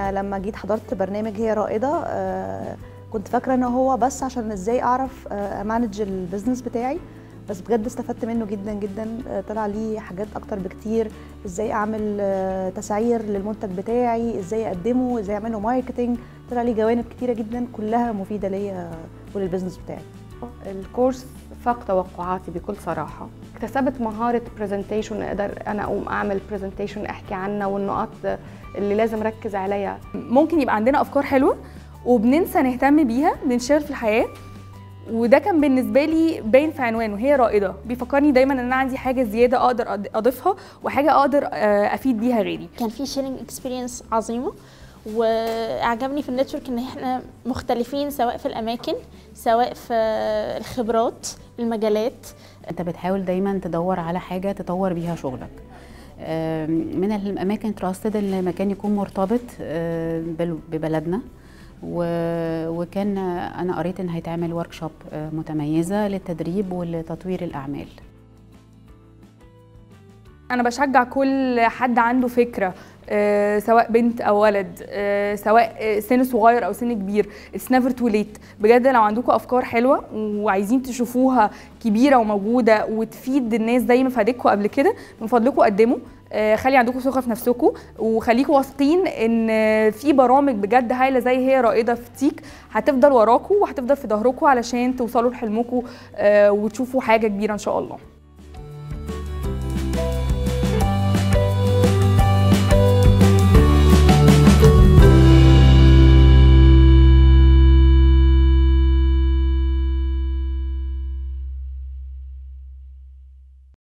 انا لما جيت حضرت برنامج هي رائده آه، كنت فاكره ان هو بس عشان ازاي اعرف آه، امانج البيزنس بتاعي بس بجد استفدت منه جدا جدا آه، طلع لي حاجات اكتر بكتير ازاي اعمل آه، تسعير للمنتج بتاعي ازاي اقدمه ازاي اعمله ماركتنج طلع لي جوانب كتيره جدا كلها مفيده ليا وللبيزنس بتاعي الكورس فاق توقعاتي بكل صراحه اكتسبت مهاره برزنتيشن اقدر انا اقوم اعمل برزنتيشن احكي عنها والنقاط اللي لازم ركز عليها ممكن يبقى عندنا افكار حلوه وبننسى نهتم بيها بنشتغل في الحياه وده كان بالنسبه لي باين في عنوانه هي رائده بيفكرني دايما ان انا عندي حاجه زياده اقدر أض- اضيفها وحاجه اقدر آه، افيد بيها غيري كان في شيرنج اكسبيرينس عظيمه واعجبني في النتورك ان احنا مختلفين سواء في الاماكن سواء في الخبرات المجالات انت بتحاول دايما تدور على حاجه تطور بيها شغلك آم، من الاماكن تراستد ان المكان يكون مرتبط آه، بال- ببلدنا و- وكان انا قريت ان هيتعمل ورك شوب متميزه للتدريب ولتطوير الاعمال انا بشجع كل حد عنده فكره آه، سواء بنت او ولد آه، سواء آه، سن صغير او سن كبير اتس نيفر تو ليت بجد لو عندكم افكار حلوه وعايزين تشوفوها كبيره وموجوده وتفيد الناس زي ما فادتكم قبل كده من فضلكم قدموا آه، خلي عندكم ثقه في نفسكم وخليكم واثقين ان آه، في برامج بجد هايله زي هي رائده في تيك هتفضل وراكم وهتفضل في ظهركم علشان توصلوا لحلمكم آه، وتشوفوا حاجه كبيره ان شاء الله